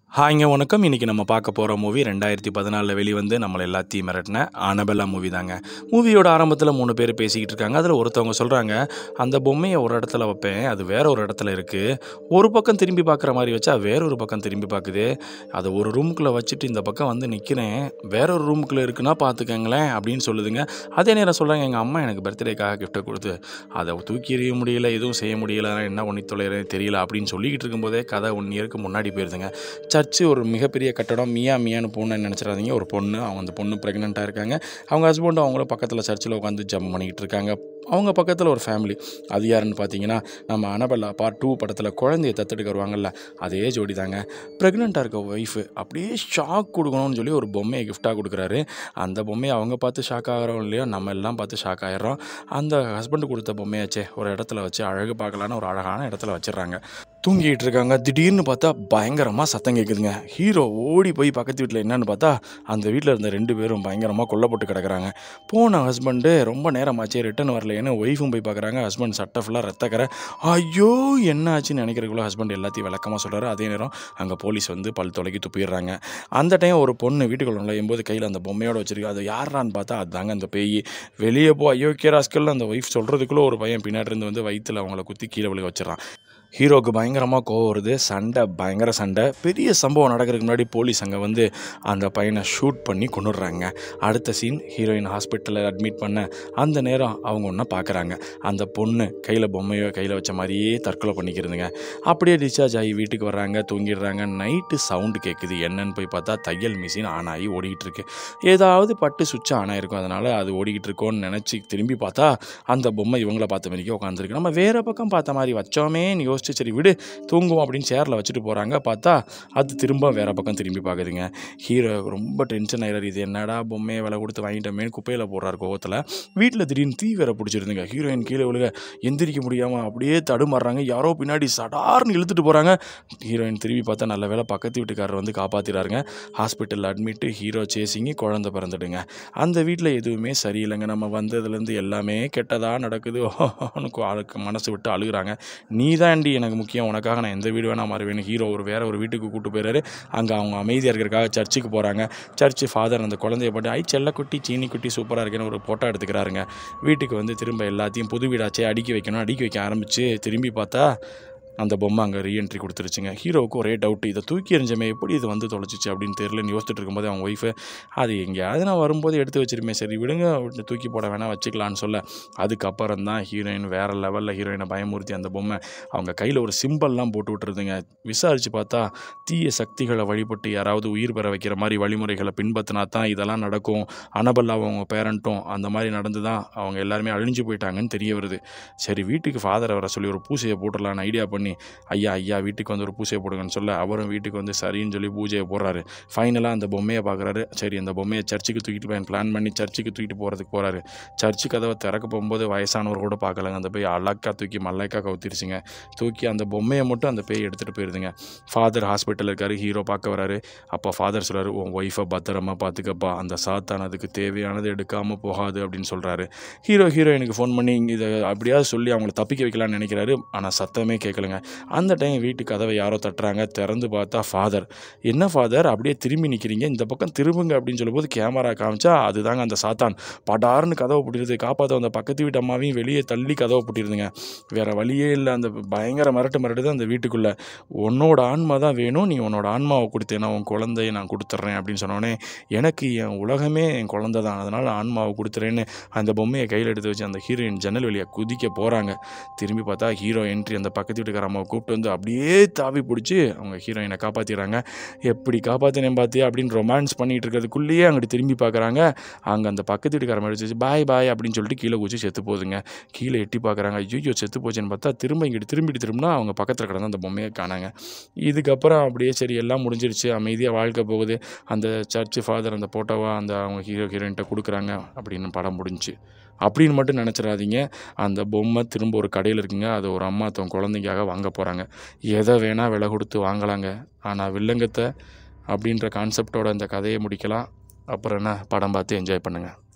ஹாய்ங்க வணக்கம் இன்றைக்கி நம்ம பார்க்க போகிற மூவி ரெண்டாயிரத்தி பதினாலில் வெளிவந்து நம்மளை எல்லாத்தையும் மிரட்டின ஆனபெல்லா மூவி தாங்க மூவியோட ஆரம்பத்தில் மூணு பேர் பேசிக்கிட்டு இருக்காங்க அதில் ஒருத்தவங்க சொல்கிறாங்க அந்த பொம்மையை ஒரு இடத்துல வைப்பேன் அது வேற ஒரு இடத்துல இருக்குது ஒரு பக்கம் திரும்பி பார்க்குற மாதிரி வச்சா வேற ஒரு பக்கம் திரும்பி பார்க்குது அதை ஒரு ரூமுக்குள்ளே வச்சுட்டு இந்த பக்கம் வந்து நிற்கிறேன் வேற ஒரு ரூமுக்குள்ளே இருக்குன்னா பார்த்துக்கங்களேன் அப்படின்னு சொல்லுதுங்க அதே நேரம் சொல்கிறாங்க எங்கள் அம்மா எனக்கு பர்த்டேக்காக கிஃப்ட்டை கொடுத்து அதை தூக்கி எறிய முடியல எதுவும் செய்ய முடியல நான் என்ன பண்ணி தொலைகிறேன் தெரியல அப்படின்னு சொல்லிக்கிட்டு இருக்கும்போதே கதை ஒன் இயருக்கு முன்னாடி போயிருதுங்க சர்ச்சு ஒரு மிகப்பெரிய கட்டடம் மியா மியான்னு பொண்ணு நினச்சிடாதீங்க ஒரு பொண்ணு அவங்க அந்த பொண்ணு ப்ரெக்னெண்ட்டாக இருக்காங்க அவங்க ஹஸ்பண்டும் அவங்களும் பக்கத்தில் சர்ச்சில் உட்காந்து ஜம் பண்ணிக்கிட்டு இருக்காங்க அவங்க பக்கத்தில் ஒரு ஃபேமிலி அது யாருன்னு பார்த்தீங்கன்னா நம்ம அனபல்லா பார்ட் டூ படத்தில் குழந்தைய தத்தெடுக்க வருவாங்கல்ல அதே ஜோடி தாங்க ப்ரெக்னெண்ட்டாக இருக்க ஒய்ஃபு அப்படியே ஷாக் கொடுக்கணும்னு சொல்லி ஒரு பொம்மையை கிஃப்டாக கொடுக்குறாரு அந்த பொம்மையை அவங்க பார்த்து ஷாக் ஆகிறோம் இல்லையோ நம்ம எல்லாம் பார்த்து ஷாக் ஆயிடுறோம் அந்த ஹஸ்பண்டு கொடுத்த பொம்மையாச்சே ஒரு இடத்துல வச்சு அழகு பார்க்கலான்னு ஒரு அழகான இடத்துல வச்சிடுறாங்க தூங்கிட்டு இருக்காங்க திடீர்னு பார்த்தா பயங்கரமாக சத்தம் கேட்குதுங்க ஹீரோ ஓடி போய் பக்கத்து வீட்டில் என்னன்னு பார்த்தா அந்த வீட்டில் இருந்த ரெண்டு பேரும் பயங்கரமாக கொல்லப்பட்டு கிடக்குறாங்க போன ஹஸ்பண்டு ரொம்ப நேரமாச்சே ரிட்டன் வரலையேன்னு ஒய்ஃபும் போய் பார்க்குறாங்க ஹஸ்பண்ட் சட்டை ஃபுல்லாக ரத்தக்கரை ஐயோ என்ன ஆச்சுன்னு நினைக்கிறக்குள்ள ஹஸ்பண்ட் எல்லாத்தையும் விளக்கமாக சொல்கிறாரு அதே நேரம் அங்கே போலீஸ் வந்து பல் தொலைக்கி துப்பிடுறாங்க அந்த டைம் ஒரு பொண்ணு வீட்டுக்குள்ள நுழையும் போது கையில் அந்த பொம்மையோட வச்சிருக்கு அது யாரான்னு பார்த்தா அதுதாங்க அந்த பேய் வெளியே போ அயோக்கிய ராஸ்கல் அந்த ஒய்ஃப் சொல்கிறதுக்குள்ளே ஒரு பையன் பின்னாடி இருந்து வந்து வயிற்றில் அவங்கள குத்தி கீழே விழுக வச்சிடறான் ஹீரோக்கு பயங்கரமாக கோவம் வருது சண்டை பயங்கர சண்டை பெரிய சம்பவம் நடக்கிறதுக்கு முன்னாடி போலீஸ் அங்கே வந்து அந்த பையனை ஷூட் பண்ணி கொண்டுடுறாங்க அடுத்த சீன் ஹீரோயின் ஹாஸ்பிட்டலில் அட்மிட் பண்ண அந்த நேரம் அவங்க ஒன்றை பார்க்குறாங்க அந்த பொண்ணு கையில் பொம்மையோ கையில் வச்ச மாதிரியே தற்கொலை பண்ணிக்கிறதுங்க அப்படியே டிஸ்சார்ஜ் ஆகி வீட்டுக்கு வர்றாங்க தூங்கிடுறாங்க நைட்டு சவுண்டு கேட்குது என்னன்னு போய் பார்த்தா தையல் மிஷின் ஆன் ஆகி ஓடிக்கிட்டு இருக்கு ஏதாவது பட்டு சுவிட்ச் ஆன் ஆயிருக்கும் அதனால் அது ஓடிக்கிட்டு இருக்கோன்னு நினச்சி திரும்பி பார்த்தா அந்த பொம்மை இவங்கள பார்த்த மாதிரிக்கே உட்காந்துருக்கு நம்ம வேறு பக்கம் பார்த்த மாதிரி வச்சோமேன்னு யோசிச்சு சரி விடு தூங்குவோம் அப்படின்னு சேரில் வச்சுட்டு போகிறாங்க பார்த்தா அது திரும்ப வேறு பக்கம் திரும்பி பார்க்குதுங்க ஹீரோ ரொம்ப டென்ஷன் ஆயிடுறாரு இது என்னடா பொம்மையை விலை கொடுத்து வாங்கிட்டோமேன்னு குப்பையில் போடுறாரு கோவத்தில் வீட்டில் திடீர்னு தீ வேற பிடிச்சிருந்துங்க ஹீரோயின் கீழே விழுக எந்திரிக்க முடியாமல் அப்படியே தடுமாறுறாங்க யாரோ பின்னாடி சடார்னு இழுத்துட்டு போகிறாங்க ஹீரோயின் திரும்பி பார்த்தா நல்ல வேளை பக்கத்து வீட்டுக்காரர் வந்து காப்பாற்றிறாருங்க ஹாஸ்பிட்டலில் அட்மிட்டு ஹீரோ சேசிங்கி குழந்தை பிறந்துடுங்க அந்த வீட்டில் எதுவுமே சரியில்லைங்க நம்ம வந்ததுலேருந்து எல்லாமே கெட்டதாக நடக்குது அவனுக்கு ஆளுக்கு மனசு விட்டு அழுகுறாங்க நீ தாண்டி எனக்கு முக்கியம் உனக்காக நான் எந்த வீடு வேணால் மாறுவேன் ஹீரோ ஒரு வேற ஒரு வீட்டுக்கு கூட்டு போயிறாரு அங்கே அவங்க அமைதியாக இருக்கிறக்காக சர்ச்சுக்கு போகிறாங்க சர்ச்சு ஃபாதர் அந்த குழந்தைய போட்டு ஐ செல்லக்குட்டி சீனி குட்டி சூப்பராக இருக்குன்னு ஒரு ஃபோட்டோ எடுத்துக்கிறாருங்க வீட்டுக்கு வந்து திரும்ப எல்லாத்தையும் புது வீடாச்சே அடுக்கி வைக்கணும் அடுக்கி வைக்க ஆரம்பித்து திரும்பி பார்த்தா அந்த பொம்மை அங்கே ரீஎன்ட்ரி கொடுத்துருச்சுங்க ஹீரோவுக்கு ஒரே டவுட் இதை தூக்கி எறிஞ்சமே எப்படி இது வந்து தொலைச்சிச்சு அப்படின்னு தெரியலன்னு யோசிச்சுட்டு இருக்கும்போது அவங்க ஒய்ஃபு அது எங்கேயாவது நான் வரும்போது எடுத்து வச்சிருமே சரி விடுங்க விட்டு தூக்கி போட வேணாம் வச்சுக்கலான்னு சொல்ல அதுக்கப்புறம் தான் ஹீரோயின் வேறு லெவலில் ஹீரோயினை பயமுறுத்தி அந்த பொம்மை அவங்க கையில் ஒரு சிம்பிள்லாம் போட்டு விட்டுருதுங்க விசாரித்து பார்த்தா தீய சக்திகளை வழிபட்டு யாராவது உயிர் பெற வைக்கிற மாதிரி வழிமுறைகளை பின்பற்றினா தான் இதெல்லாம் நடக்கும் அனபல்லா அவங்க பேரண்ட்டும் அந்த மாதிரி நடந்து தான் அவங்க எல்லாருமே அழிஞ்சு போயிட்டாங்கன்னு தெரிய வருது சரி வீட்டுக்கு ஃபாதரை வர சொல்லி ஒரு பூசையை போட்டுடலான்னு ஐடியா பண்ணி ஐயா ஐயா வீட்டுக்கு வந்து ஒரு பூஜையை போடுங்கன்னு சொல்ல அவரும் வீட்டுக்கு வந்து சரின்னு சொல்லி பூஜையை போடுறாரு ஃபைனலாக அந்த பொம்மையை பார்க்குறாரு சரி அந்த பொம்மையை சர்ச்சுக்கு தூக்கிட்டு போய் பிளான் பண்ணி சர்ச்சுக்கு தூக்கிட்டு போகிறதுக்கு போகிறாரு சர்ச்சு கதவை திறக்க போகும்போது வயசானவர் கூட பார்க்கலங்க அந்த பேய் அழக்கா தூக்கி மல்லைக்கா கவுத்திருச்சுங்க தூக்கி அந்த பொம்மையை மட்டும் அந்த பேய் எடுத்துகிட்டு போயிருதுங்க ஃபாதர் ஹாஸ்பிட்டலில் இருக்காரு ஹீரோ பார்க்க வராரு அப்போ ஃபாதர் சொல்கிறாரு உன் ஒய்ஃபை பத்திரமா பார்த்துக்கப்பா அந்த சாத்தான் அதுக்கு தேவையானது எடுக்காமல் போகாது அப்படின்னு சொல்கிறாரு ஹீரோ ஹீரோயினுக்கு ஃபோன் பண்ணி இதை அப்படியாவது சொல்லி அவங்கள தப்பிக்க வைக்கலாம்னு நினைக்கிறாரு ஆனால் சத்தமே கேட்கலங்க அந்த டைம் வீட்டு கதவை யாரோ தட்டுறாங்க திறந்து பார்த்தா ஃபாதர் என்ன ஃபாதர் அப்படியே திரும்பி நிற்கிறீங்க இந்த பக்கம் திரும்புங்க அப்படின்னு சொல்லும்போது கேமரா காமிச்சா அதுதாங்க அந்த சாத்தான் படார்னு கதவை பிடிருது காப்பாற்ற அந்த பக்கத்து வீட்டு அம்மாவையும் வெளியே தள்ளி கதவை பிடிருதுங்க வேற வழியே இல்லை அந்த பயங்கர மிரட்டு மிரட்டுது அந்த வீட்டுக்குள்ளே உன்னோட ஆன்மா தான் வேணும் நீ உன்னோட ஆன்மாவை கொடுத்தேன்னா உன் குழந்தைய நான் கொடுத்துட்றேன் அப்படின்னு சொன்னோடனே எனக்கு என் உலகமே என் குழந்தை தான் அதனால் ஆன்மாவை கொடுத்துறேன்னு அந்த பொம்மையை கையில் எடுத்து வச்சு அந்த ஹீரோயின் ஜன்னல் வழியாக குதிக்க போகிறாங்க திரும்பி பார்த்தா ஹீரோ என்ட்ரி அந்த பக்கத்து வீட்டுக்கார அம்மாவை கூப்பிட்டு வந்து அப்படியே தாவி பிடிச்சி அவங்க ஹீரோயினை காப்பாற்றிடுறாங்க எப்படி காப்பாற்றினேன் பார்த்தியா அப்படின்னு ரொமான்ஸ் பண்ணிகிட்டு இருக்கிறதுக்குள்ளேயே அங்கிட்டு திரும்பி பார்க்குறாங்க அங்கே அந்த பக்கத்து வீட்டுக்கார மாதிரி வச்சு பாய் பாய் அப்படின்னு சொல்லிட்டு கீழே குச்சி செத்து போகுதுங்க கீழே எட்டி பார்க்குறாங்க ஐயோ செத்து போச்சுன்னு பார்த்தா திரும்ப இங்கிட்டு திரும்பிட்டு திரும்பினா அவங்க பக்கத்தில் கிடந்த அந்த பொம்மையை காணாங்க இதுக்கப்புறம் அப்படியே சரி எல்லாம் முடிஞ்சிருச்சு அமைதியாக வாழ்க்கை போகுது அந்த சர்ச்சு ஃபாதர் அந்த ஃபோட்டோவை அந்த அவங்க ஹீரோ ஹீரோயின்கிட்ட கொடுக்குறாங்க அப்படின்னு படம் முடிஞ்சு அப்படின்னு மட்டும் நினச்சிடாதீங்க அந்த பொம்மை திரும்ப ஒரு கடையில் இருக்குங்க அது ஒரு அம்மா தன் குழந்தைக்காக வாங்க போகிறாங்க எதை வேணால் விலை கொடுத்து வாங்கலாங்க ஆனால் வில்லங்கத்தை அப்படின்ற கான்செப்டோட அந்த கதையை முடிக்கலாம் அப்புறம் என்ன படம் பார்த்து என்ஜாய் பண்ணுங்கள்